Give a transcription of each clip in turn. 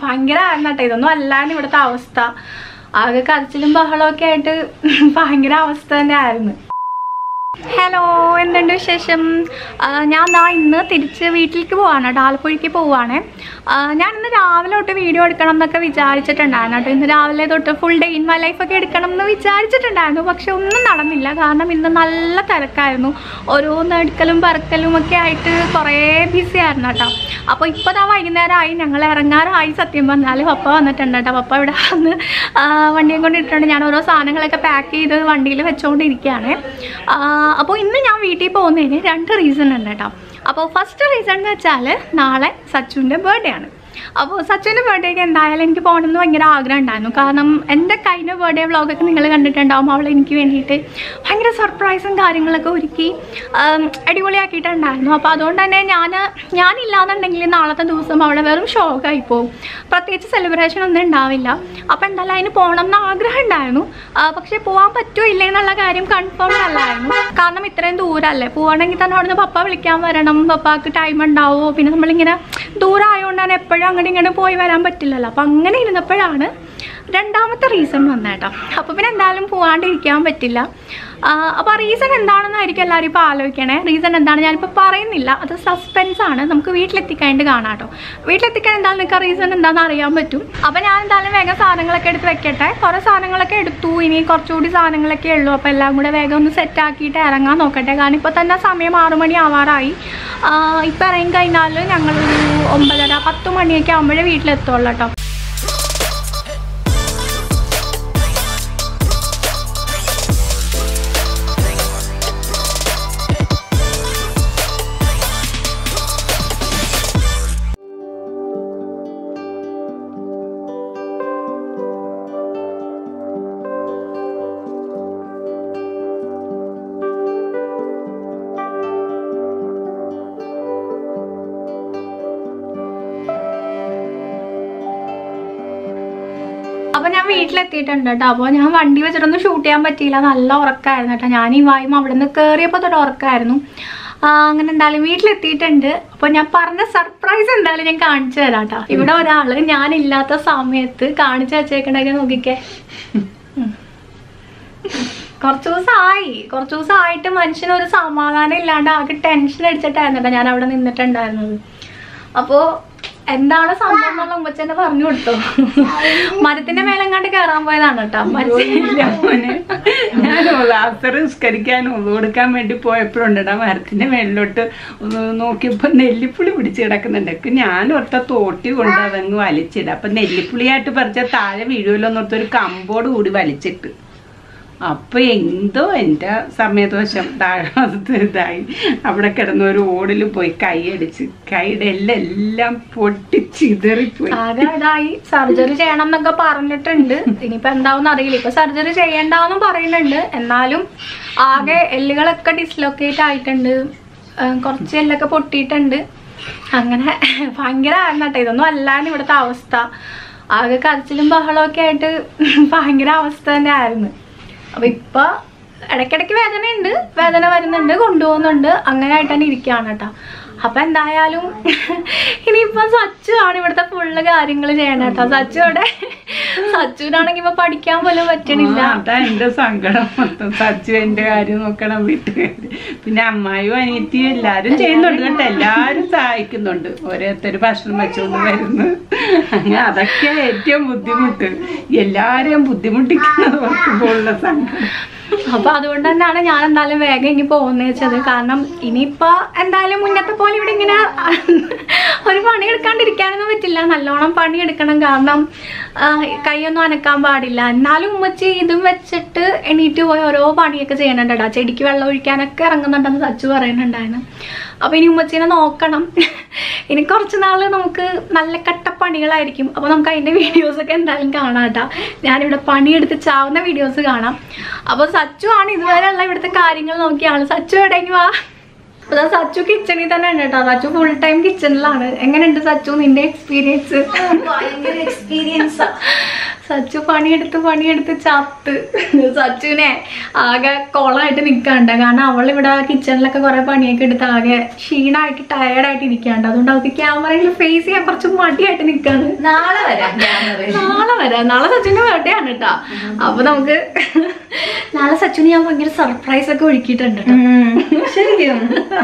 ഭയങ്കരമായിരുന്നു കേട്ടോ ഇതൊന്നും അല്ലാണ്ട് ഇവിടുത്തെ അവസ്ഥ ആകെ കരച്ചിലും ബഹളമൊക്കെ ആയിട്ട് ഭയങ്കര അവസ്ഥ തന്നെ ആയിരുന്നു ഹലോ എന്തുണ്ട് വിശേഷം ആ, ഞാൻ ദാ ഇന്ന് തിരിച്ച് വീട്ടിലേക്ക് പോവാണ് കേട്ടോ ആലപ്പുഴയ്ക്ക് പോവാണ് ആ, ഞാൻ ഇന്ന് രാവിലെ തൊട്ട് വീഡിയോ എടുക്കണം എന്നൊക്കെ വിചാരിച്ചിട്ടുണ്ടായിരുന്നു കേട്ടോ ഇന്ന് രാവിലെ തൊട്ട് ഫുൾ ഡേ ഇൻ മൈ ലൈഫൊക്കെ എടുക്കണം എന്ന് വിചാരിച്ചിട്ടുണ്ടായിരുന്നു പക്ഷെ ഒന്നും നടന്നില്ല കാരണം ഇന്ന് നല്ല തിരക്കായിരുന്നു ഓരോന്ന് എടുക്കലും പറക്കലും ഒക്കെ ആയിട്ട് കുറേ ബിസി ആയിരുന്നു കേട്ടോ അപ്പോൾ ഇപ്പോൾ ദാ വൈകുന്നേരമായി ഞങ്ങൾ ഇറങ്ങാറായി സത്യം പറഞ്ഞാൽ പപ്പ വന്നിട്ടുണ്ട് കേട്ടോ പപ്പ ഇവിടെ വന്ന് ആ, വണ്ടിയും കൊണ്ട് ഇട്ടിട്ടുണ്ട് ഞാൻ ഓരോ സാധനങ്ങളൊക്കെ പാക്ക് ചെയ്ത് വണ്ടിയിൽ വെച്ചുകൊണ്ടിരിക്കുകയാണ് അപ്പോൾ ഇന്ന് ഞാൻ വീട്ടിൽ പോകുന്നതിന് രണ്ട് റീസൺ ഉണ്ട് കേട്ടോ അപ്പോൾ ഫസ്റ്റ് റീസൺ എന്ന് വെച്ചാൽ നാളെ സച്ചുവിൻ്റെ ബർത്ത്ഡേ ആണ് അപ്പോൾ സച്ചുവിൻ്റെ ബർത്ത്ഡേക്ക് എന്തായാലും എനിക്ക് പോകണമെന്ന് ഭയങ്കര ആഗ്രഹം ഉണ്ടായിരുന്നു കാരണം എൻ്റെ കഴിഞ്ഞ ബർത്ത്ഡേ വ്ളോഗൊക്കെ നിങ്ങൾ കണ്ടിട്ടുണ്ടാവും അവൾ എനിക്ക് വേണ്ടിയിട്ട് ഭയങ്കര സർപ്രൈസും കാര്യങ്ങളൊക്കെ ഒരുക്കി ആം, അടിപൊളിയാക്കിയിട്ടുണ്ടായിരുന്നു അപ്പോൾ അതുകൊണ്ട് തന്നെ ഞാൻ ഞാനില്ലാന്നുണ്ടെങ്കിൽ നാളത്തെ ദിവസം അവളെ വെറും ഷോക്കായി പോകും പ്രത്യേകിച്ച് സെലിബ്രേഷൻ ഒന്നും ഉണ്ടാവില്ല അപ്പോൾ എന്തായാലും അതിന് പോകണം എന്ന് ആഗ്രഹം ഉണ്ടായിരുന്നു ആ, പക്ഷേ പോകാൻ പറ്റുമോ ഇല്ലേ എന്നുള്ള കാര്യം കൺഫേം അല്ലായിരുന്നു കാരണം ഇത്രയും ദൂരമല്ലേ പോകണമെങ്കിൽ തന്നെ അവിടുന്ന് പപ്പ വിളിക്കാൻ വരണം പപ്പാക്ക് ടൈം ഉണ്ടാവുമോ പിന്നെ നമ്മളിങ്ങനെ ദൂരം ആയതുകൊണ്ട് തന്നെ എപ്പോഴും അങ്ങോട്ട് ഇങ്ങനെ പോയി വരാൻ പറ്റില്ലല്ലോ അപ്പം അങ്ങനെ ഇരുന്നപ്പോഴാണ് രണ്ടാമത്തെ റീസൺ വന്നേട്ടോ അപ്പോൾ പിന്നെ എന്തായാലും പോകാണ്ടിരിക്കാൻ പറ്റില്ല അപ്പോൾ ആ റീസൺ എന്താണെന്നായിരിക്കും എല്ലാവരും ഇപ്പോൾ ആലോചിക്കണേ റീസൺ എന്താണ് ഞാനിപ്പോൾ പറയുന്നില്ല അത് സസ്പെൻസ് ആണ് നമുക്ക് വീട്ടിലെത്തിക്കാണ്ട് കാണാം കേട്ടോ വീട്ടിലെത്തിക്കാൻ എന്തായാലും നിങ്ങൾക്ക് റീസൺ എന്താണെന്ന് അറിയാൻ പറ്റും അപ്പോൾ ഞാൻ എന്തായാലും വേഗം സാധനങ്ങളൊക്കെ എടുത്ത് വെക്കട്ടെ കുറേ സാധനങ്ങളൊക്കെ എടുത്തു ഇനി കുറച്ചുകൂടി സാധനങ്ങളൊക്കെ ഉള്ളൂ അപ്പോൾ എല്ലാം കൂടെ വേഗം ഒന്ന് സെറ്റ് ആക്കിയിട്ട് ഇറങ്ങാൻ നോക്കട്ടെ കാരണം ഇപ്പോൾ തന്നെ സമയം ആറു മണി ആവാറായി ഇപ്പോൾ ഇറങ്ങി കഴിഞ്ഞാൽ ഞങ്ങളൊരു ഒമ്പതര പത്ത് മണിയൊക്കെ ആകുമ്പോഴേ വീട്ടിലെത്തുള്ളൂ കേട്ടോ അപ്പൊ ഞാൻ വീട്ടിലെത്തിയിട്ടുണ്ട് കേട്ടോ അപ്പോൾ ഞാൻ വണ്ടി വെച്ചിട്ടൊന്നും ഷൂട്ട് ചെയ്യാൻ പറ്റിയില്ല നല്ല ഉറക്കമായിരുന്നു കേട്ടോ ഞാൻ ഈ വായും അവിടെ നിന്ന് കയറിയപ്പോൾ തൊട്ട് ഉറക്കമായിരുന്നു ആ, അങ്ങനെ എന്തായാലും വീട്ടിലെത്തിയിട്ടുണ്ട് അപ്പോൾ ഞാൻ പറഞ്ഞ സർപ്രൈസ് എന്തായാലും ഞാൻ കാണിച്ചു തരാം കേട്ടോ ഇവിടെ ഒരാള് ഞാനില്ലാത്ത സമയത്ത് കാണിച്ചു വെച്ചേക്കണൊക്കെ നോക്കിക്കേ ഉം. കുറച്ച് ദിവസമായി കുറച്ച് ദിവസമായിട്ട് മനുഷ്യന് ഒരു സമാധാനം ഇല്ലാണ്ട് ആകെ ടെൻഷൻ അടിച്ചിട്ടായിരുന്നു കേട്ടോ ഞാൻ അവിടെ നിന്നിട്ടുണ്ടായിരുന്നത് അപ്പോ എന്താണ് സംഭവം എന്നുള്ള ഉമ്മച്ചെന്നെ പറഞ്ഞു കൊടുത്തു മരത്തിന്റെ മേലെങ്ങാണ്ട് കയറാൻ പോയതാണ് കേട്ടോ ഇല്ല മോനെ ഞാൻ ലാസർ നിസ്കരിക്കാൻ ഉള്ളു കൊടുക്കാൻ വേണ്ടി പോയപ്പോഴുണ്ടടാ മരത്തിന്റെ മേളിലോട്ട് ഒന്ന് നോക്കിയപ്പോ നെല്ലിപ്പുളി പിടിച്ച് കിടക്കുന്നുണ്ട് എനിക്ക് ഞാൻ ഒറ്റ തോട്ടി കൊണ്ട് അതങ്ങ് വലിച്ചിട അപ്പൊ നെല്ലിപ്പുളിയായിട്ട് പറിച്ച താഴെ വീഴുമല്ലോ എന്നോർത്തൊരു കമ്പോട് കൂടി വലിച്ചിട്ട് അപ്പൊ എന്തോ എന്റെ സമയദോഷം താഴത്ത് ഇതായി അവിടെ കിടന്ന ഒരു ഓടിൽ പോയി കൈയടിച്ച് കൈയുടെ എല്ലാം എല്ലാം പൊട്ടിച്ചിതറിപ്പോയി ആകെ ഇതായി സർജറി ചെയ്യണം എന്നൊക്കെ പറഞ്ഞിട്ടുണ്ട് ഇനിയിപ്പോ എന്താവും അറിയില്ല ഇപ്പൊ സർജറി ചെയ്യണ്ടെന്നും പറയുന്നുണ്ട് എന്നാലും ആകെ എല്ലുകളൊക്കെ ഡിസ്ലൊക്കേറ്റ് ആയിട്ടുണ്ട് ആ, കുറച്ച് എല്ലൊക്കെ പൊട്ടിയിട്ടുണ്ട് അങ്ങനെ ഭയങ്കര ആയിരുന്നു കേട്ടോ ഇതൊന്നും അല്ലാണ്ട് ഇവിടുത്തെ അവസ്ഥ ആകെ കരച്ചിലും ബഹളമൊക്കെ ആയിട്ട് ഭയങ്കര അവസ്ഥ തന്നെ ആയിരുന്നു അപ്പൊ ഇപ്പൊ ഇടയ്ക്കിടയ്ക്ക് വേദനയുണ്ട് വേദന വരുന്നുണ്ട് കൊണ്ടുപോകുന്നുണ്ട് അങ്ങനെ ആയിട്ട് തന്നെ ഇരിക്കുകയാണ് കേട്ടോ അപ്പൊ എന്തായാലും ഇനിയിപ്പൊ സച്ചു ആണ് ഇവിടുത്തെ ഫുള്ള് കാര്യങ്ങൾ ചെയ്യണം കേട്ടോ സച്ചു ഇവിടെ സച്ചുവിനാണെങ്കിൽ ഇപ്പൊ പഠിക്കാൻ പോലും പറ്റണില്ല ആ, അതാ എന്റെ സങ്കടം മൊത്തം സച്ചു എന്റെ കാര്യം നോക്കണം വീട്ടുകാര് പിന്നെ അമ്മായും അനിയത്തിയും എല്ലാരും ചെയ്യുന്നുണ്ട് കേട്ടോ എല്ലാരും സഹായിക്കുന്നുണ്ട് ഓരോരുത്തർ ഭക്ഷണം വെച്ചുകൊണ്ട് വരുന്നു അങ്ങനെ അതൊക്കെ ഏറ്റവും ബുദ്ധിമുട്ട് എല്ലാരെയും ബുദ്ധിമുട്ടിക്കുന്നത് ഓർക്കുമ്പോഴുള്ള സങ്കടം അപ്പൊ അതുകൊണ്ട് തന്നെയാണ് ഞാൻ എന്തായാലും വേഗം ഇനി പോകുന്നത് വെച്ചത് കാരണം ഇനിയിപ്പോ എന്തായാലും മുന്നത്തെ പോലെ ഇവിടെ ഇങ്ങനെ ഒരു പണി എടുക്കാണ്ടിരിക്കാനൊന്നും പറ്റില്ല നല്ലോണം പണി എടുക്കണം കാരണം ആ, കൈയൊന്നും അനക്കാൻ പാടില്ല എന്നാലും ഉമ്മച്ചി ഇതും വെച്ചിട്ട് എണീറ്റ് പോയി ഓരോ പണിയൊക്കെ ചെയ്യണുണ്ടാ ചെടിക്ക് വെള്ളം ഒഴിക്കാനൊക്കെ ഇറങ്ങുന്നുണ്ടെന്ന് സച്ചു പറയുന്നുണ്ടായിരുന്നു അപ്പൊ ഇനി ഉമ്മച്ചീനെ നോക്കണം ഇനി കുറച്ച് നാള് നമുക്ക് നല്ല കട്ടപ്പണികളായിരിക്കും അപ്പൊ നമുക്ക് അതിന്റെ വീഡിയോസ് ഒക്കെ എന്തായാലും കാണാം കേട്ടോ ഞാനിവിടെ പണിയെടുത്ത് ചാവുന്ന വീഡിയോസ് കാണാം അപ്പൊ സച്ചു ആണ് ഇതുവരെ ഉള്ള ഇവിടുത്തെ കാര്യങ്ങൾ നോക്കിയ ആള് സച്ചു എവിടേക്ക് വാ അപ്പൊ ദാ സച്ചു കിച്ചണിൽ തന്നെ ഉണ്ട് കേട്ടോ സച്ചു ഫുൾ ടൈം കിച്ചണിലാണ് എങ്ങനെയുണ്ട് സച്ചു നിന്റെ എക്സ്പീരിയൻസ് ഭയങ്കര എക്സ്പീരിയൻസ് സച്ചു പണിയെടുത്ത് പണിയെടുത്ത് ചത്ത് സച്ചുവിനെ ആകെ കോളായിട്ട് നിൽക്കാണ്ട് കാരണം അവൾ ഇവിടെ കിച്ചണിലൊക്കെ കുറെ പണിയൊക്കെ എടുത്ത് ആകെ ക്ഷീണമായിട്ട് ടയർഡായിട്ട് ഇരിക്കാണ്ട് അതുകൊണ്ട് അവൾക്ക് ക്യാമറയിൽ ഫേസ് ചെയ്യാൻ കുറച്ച് മടിയായിട്ട് നിൽക്കാണ് നാളെ വരാം ക്യാമറയിൽ നാളെ വരാം നാളെ സച്ചുവിന്റെ ബർത്ത്ഡേ ആണ് കേട്ടോ അപ്പൊ നമുക്ക് നാളെ സച്ചുവിന് ഞാൻ ഭയങ്കര സർപ്രൈസ് ഒക്കെ ഒരുക്കിയിട്ടുണ്ട് കേട്ടോ ശരിക്കും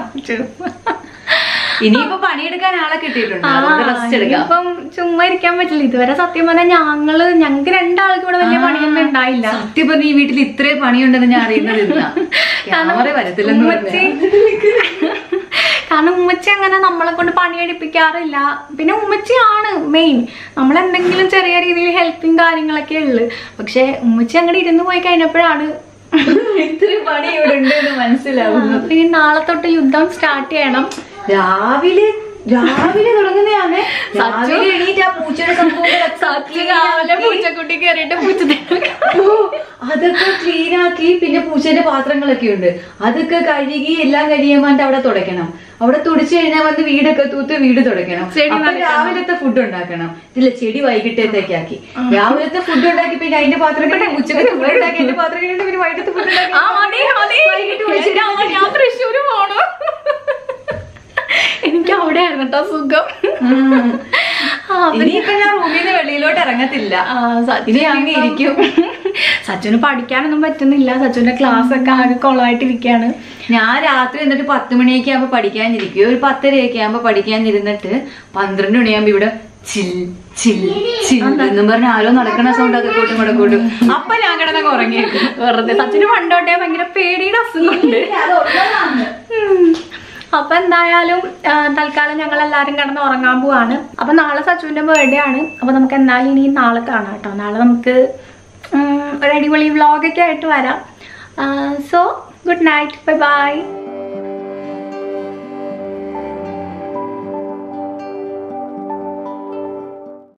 ഇനിയിപ്പോ പണിയെടുക്കാൻ ആളെ കിട്ടിയിട്ടുണ്ട് അതുകൊണ്ട് റെസ്റ്റ് എടുക്കാം ഇപ്പം ചുമ്മാ ഇരിക്കാൻ പറ്റില്ല ഇതുവരെ സത്യം പറഞ്ഞാൽ ഞങ്ങള് ഞങ്ങൾക്ക് രണ്ടാൾക്ക് ഇവിടെ വലിയ പണിയൊന്നും ഉണ്ടായില്ല സത്യം പറഞ്ഞ ഈ വീട്ടിൽ ഇത്രയും പണിയുണ്ടെന്ന് ഞാൻ അറിയുന്നത് ഇന്നാ. ക്യാമറ വരത്തില്ലെന്ന് ഉമ്മച്ചി കാരണം ഉമ്മച്ചി അങ്ങനെ നമ്മളെ കൊണ്ട് പണിയെടുപ്പിക്കാറില്ല പിന്നെ ഉമ്മച്ചിയാണ് മെയിൻ നമ്മൾ എന്തെങ്കിലും ചെറിയ രീതിയിൽ ഹെൽപ്പിങ് കാര്യങ്ങളൊക്കെ ഉള്ളു പക്ഷെ ഉമ്മച്ചി അങ്ങോട്ട് ഇരുന്ന് പോയി കഴിഞ്ഞപ്പോഴാണ് ഇത്രയും പണി ഇവിടെ ഉണ്ട് എന്ന് മനസ്സിലാവുന്നു അപ്പൊ ഇനി നാളെ തൊട്ട് യുദ്ധം സ്റ്റാർട്ട് ചെയ്യണം രാവിലെ രാവിലെ തുടങ്ങുന്നതാണ് രാവിലെ എണീറ്റ് ആ പൂച്ചയുടെ സംഭവങ്ങളൊക്കെ സത്യം രാവിലെ പൂച്ചക്കുട്ടി കയറിയിട്ട് പൂച്ച ഓ, അതൊക്കെ ക്ലീൻ ആക്കി പിന്നെ പൂച്ചേന്റെ പാത്രങ്ങളൊക്കെ ഉണ്ട് അതൊക്കെ കഴുകി എല്ലാം കഴിയുമ്പോൾ അവിടെ തുടയ്ക്കണം അവിടെ തുടിച്ചു കഴിഞ്ഞാൽ വന്ന് വീടൊക്കെ തൂത്ത് വീട് തുടയ്ക്കണം ചെടി അപ്പൊ നനയ്ക്കണം. രാവിലത്തെ ഫുഡ് ഉണ്ടാക്കണം ഇല്ല ചെടി വൈകിട്ടത്തേക്ക് ആക്കി രാവിലത്തെ ഫുഡ് ഉണ്ടാക്കി പിന്നെ അതിന്റെ പാത്രം ഉച്ചക്ക് ഫുഡ് ഉണ്ടാക്കി അതിന്റെ പാത്രം കഴിഞ്ഞിട്ട് പിന്നെ വൈകിട്ട് ഫുഡ് ഉണ്ടാക്കി ആ മതി മതി ശരി, അമ്മ, ഞാൻ തൃശ്ശൂര് പോണു എനിക്ക് അവിടെ ആയിരുന്നു കേട്ടോ സുഖം ആ, അപ്പൊ ഇനിയിപ്പൊ ഞാൻ റൂമിൽ നിന്ന് വെളിയിലോട്ട് ഇറങ്ങത്തില്ല ആ, സച്ചു ഇനി അങ്ങ് ഇരിക്കും സച്ചുവിന് പഠിക്കാനൊന്നും പറ്റുന്നില്ല സച്ചുവിന്റെ ക്ലാസ് ഒക്കെ ആകെ കൊളമായിട്ടിരിക്കുകയാണ് ഞാൻ രാത്രി എന്നിട്ട് പത്ത് മണിയൊക്കെ ആകുമ്പോ പഠിക്കാനിരിക്കും ഒരു പത്തരയൊക്കെ ആകുമ്പോ പഠിക്കാനിരുന്നിട്ട് പന്ത്രണ്ട് മണിയാകുമ്പോ ഇവിടെ ചിൽ ചിൽ ചിൽ എന്നും പറഞ്ഞ ആരോ നടക്കണ സൗണ്ട് ഒക്കെ കൂട്ടും കൂടെ കൂട്ടും അപ്പൊ ഞാൻ കിടന്നൊക്കെ ഉറങ്ങിയേക്കും വെറുതെ സച്ചിന് പണ്ടോട്ടെ ഭയങ്കര പേടിയുടെ അസുഖമുണ്ട് ഉം. അപ്പൊ എന്തായാലും ആ, തൽക്കാലം ഞങ്ങൾ എല്ലാരും കിടന്ന് ഉറങ്ങാൻ പോവാണ് അപ്പൊ നാളെ സച്ചുവിന്റെ ബർത്ത്ഡേ ആണ് അപ്പൊ നമുക്ക് എന്തായാലും ഇനി നാളെ കാണാം കേട്ടോ നാളെ നമുക്ക് ഉം, ഒരു അടിപൊളി വ്ളോഗൊക്കെ ആയിട്ട് വരാം so good night bye by